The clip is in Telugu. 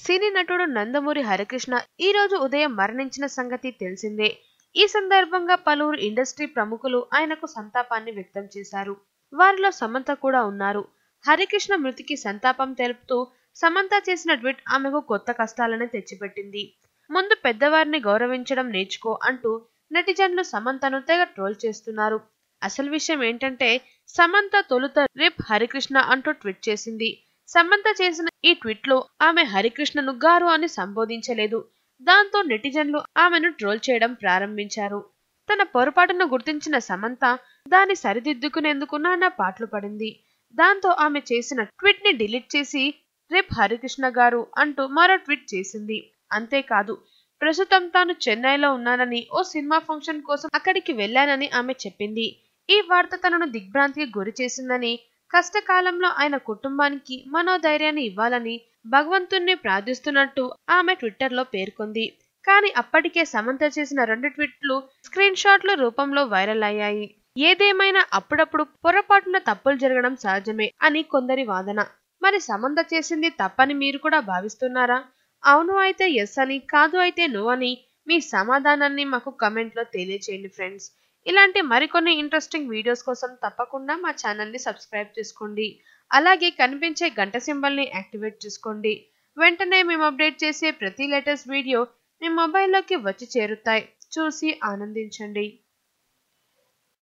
సినీ నటుడు నందమూరి హరికృష్ణ ఈ రోజు ఉదయం మరణించిన సంగతి తెలిసిందే ఈ సందర్భంగా పలువురు ఇండస్ట్రీ ప్రముఖులు ఆయనకు సంతాపాన్ని వ్యక్తం చేశారు వారిలో సమంత కూడా ఉన్నారు హరికృష్ణ మృతికి సంతాపం తెలుపుతూ సమంత చేసిన ట్వీట్ ఆమెకు కొత్త కష్టాలను తెచ్చిపెట్టింది ముందు పెద్దవారిని గౌరవించడం నేర్చుకో అంటూ నెటిజన్లు సమంతను తెగ ట్రోల్ చేస్తున్నారు అసలు విషయం ఏంటంటే సమంత తొలుత రిప్ హరికృష్ణ అంటూ ట్వీట్ చేసింది సమంత చేసిన ఈ ట్వీట్ లో ఆమె హరికృష్ణను గారు అని సంబోధించలేదు దాంతో నెటిజన్లు ఆమెను ట్రోల్ చేయడం ప్రారంభించారు తన పొరపాటును గుర్తించిన సమంత దాన్ని సరిదిద్దుకునేందుకు నానా పాటలు పడింది దాంతో ఆమె చేసిన ట్వీట్ ని డిలీట్ చేసి రేప్ హరికృష్ణ గారు అంటూ మరో ట్వీట్ చేసింది అంతేకాదు ప్రస్తుతం తాను చెన్నైలో ఉన్నానని ఓ సినిమా ఫంక్షన్ కోసం అక్కడికి వెళ్లానని ఆమె చెప్పింది ఈ వార్త తనను దిగ్భ్రాంతికి గురి చేసిందని కష్టకాలంలో ఆయన కుటుంబానికి మనోధైర్యాన్ని ఇవ్వాలని భగవంతుణ్ణి ప్రార్థిస్తున్నట్టు ఆమె ట్విట్టర్లో పేర్కొంది కానీ అప్పటికే సమంత చేసిన రెండు ట్వీట్లు స్క్రీన్ షాట్ల రూపంలో వైరల్ అయ్యాయి ఏదేమైనా అప్పుడప్పుడు పొరపాటున తప్పులు జరగడం సహజమే అని కొందరి వాదన మరి సమంత చేసింది తప్పని మీరు కూడా భావిస్తున్నారా అవును అయితే ఎస్ అని కాదు అయితే నో అని మీ సమాధానాన్ని మాకు కమెంట్లో తెలియచేయండి ఫ్రెండ్స్ ఇలాంటి మరికొన్ని ఇంట్రెస్టింగ్ వీడియోస్ కోసం తప్పకుండా మా ఛానల్ని సబ్స్క్రైబ్ చేసుకోండి అలాగే కనిపించే గంట సింబల్ని యాక్టివేట్ చేసుకోండి వెంటనే మేము అప్డేట్ చేసే ప్రతి లేటెస్ట్ వీడియో మీ మొబైల్లోకి వచ్చి చేరుతాయి చూసి ఆనందించండి